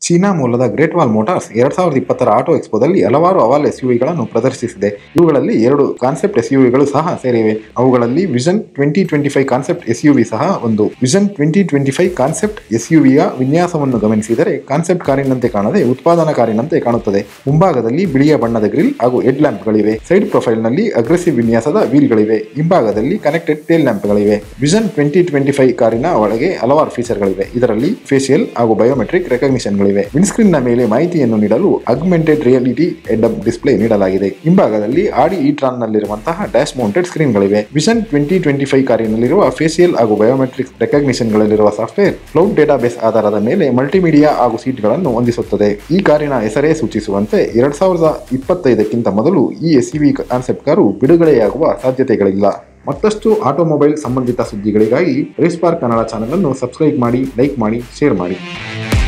China ಮೂಲದ great wall motors ಎರಡ್ ಸಾವಿರದ ಇಪ್ಪತ್ತರ ಆಟೋ ಎಕ್ಸ್ಪೋದಲ್ಲಿ ಹಲವಾರು ಅವಾಲ್ ಎಸ್ಯುವಿಗಳನ್ನು ಪ್ರದರ್ಶಿಸಿದೆ ಇವುಗಳಲ್ಲಿ ಎರಡು ಕಾನ್ಸೆಪ್ಟ್ ಎಸ್ಯುವಿಗಳು ಸಹ ಸೇರಿವೆ ಅವುಗಳಲ್ಲಿ vision twenty twenty five concept SUV ಸಹ ಒಂದು vision twenty twenty five concept ಎಸ್ಯುವಿಯ ವಿನ್ಯಾಸವನ್ನು ಗಮನಿಸಿದರೆ ಕಾನ್ಸೆಪ್ಟ್ ಕಾರಿನಂತೆ ಕಾಣದೆ ಉತ್ಪಾದನಾ ಕಾರಿನಂತೆ ಕಾಣುತ್ತದೆ ಮುಂಭಾಗದಲ್ಲಿ ಬಿಳಿಯ ಬಣ್ಣದ ಗ್ರಿಲ್ ಹಾಗೂ ಹೆಡ್ ಲ್ಯಾಂಪ್ಗಳಿವೆ ಸೈಡ್ ಪ್ರೊಫೈಲ್ನಲ್ಲಿ ಅಗ್ರೆಸಿವ್ ವಿನ್ಯಾಸದ ವೀಲ್ಗಳಿವೆ ಹಿಂಭಾಗದಲ್ಲಿ ಕನೆಕ್ಟೆಡ್ ಟೇಲ್ ಲ್ಯಾಂಪ್ಗಳಿವೆ ವಿಷನ್ ಟ್ವೆಂಟಿ ಟ್ವೆಂಟಿ ಫೈವ್ ಕಾರಿನ ಒಳಗೆ ಹಲವಾರು ಫೀಚರ್ಗಳಿವೆ ಇದರಲ್ಲಿ ಫೇಶಿಯಲ್ ಹಾಗೂ ಬಯೋಮೆಟ್ರಿಕ್ ರೆಕಗ್ನಿಷನ್ಗಳಿವೆ ವಿಂಡ್ಸ್ಕ್ರೀನ್ ನ ಮೇಲೆ ಮಾಹಿತಿಯನ್ನು ನೀಡಲು augmented reality head up display ನೀಡಲಾಗಿದೆ ಹಿಂಭಾಗದಲ್ಲಿ ಆಡಿ ಇ ಟ್ರಾನ್ ನಲ್ಲಿರುವಂತಹ ಡ್ಯಾಶ್ ಮೌಂಟೆಡ್ ಸ್ಕ್ರೀನ್ಗಳಿವೆ ವಿಷನ್ ಟ್ವೆಂಟಿ ಟ್ವೆಂಟಿ ಫೈವ್ ಕಾರಿನಲ್ಲಿರುವ ಫೇಶಿಯಲ್ ಹಾಗೂ ಬಯೋಮೆಟ್ರಿಕ್ ರೆಕಗ್ನಿಷನ್ಗಳಲ್ಲಿರುವ ಸಾಫ್ಟ್ವೇರ್ ಕ್ಲೌಡ್ ಡೇಟಾಬೇಸ್ ಆಧಾರದ ಮೇಲೆ ಮಲ್ಟಿಮೀಡಿಯಾ ಹಾಗೂ ಸೀಟ್ಗಳನ್ನು ಹೊಂದಿಸುತ್ತದೆ ಈ ಕಾರಿನ ಹೆಸರೇ ಸೂಚಿಸುವಂತೆ ಎರಡ್ ಸಾವಿರದ ಇಪ್ಪತ್ತೈದಕ್ಕಿಂತ ಮೊದಲು ಈ ಎಸ್ಯುವಿ ಕಾನ್ಸೆಪ್ಟ್ ಕಾರು ಬಿಡುಗಡೆಯಾಗುವ ಸಾಧ್ಯತೆಗಳಿಲ್ಲ ಮತ್ತಷ್ಟು ಆಟೋಮೊಬೈಲ್ ಸಂಬಂಧಿತ ಸುದ್ದಿಗಳಿಗಾಗಿ ರೇಸ್ಪಾರ್ಕ್ ಕನ್ನಡ ಚಾನಲ್ ಅನ್ನು ಸಬ್ಸ್ಕ್ರೈಬ್ ಮಾಡಿ ಲೈಕ್ ಮಾಡಿ ಶೇರ್ ಮಾಡಿ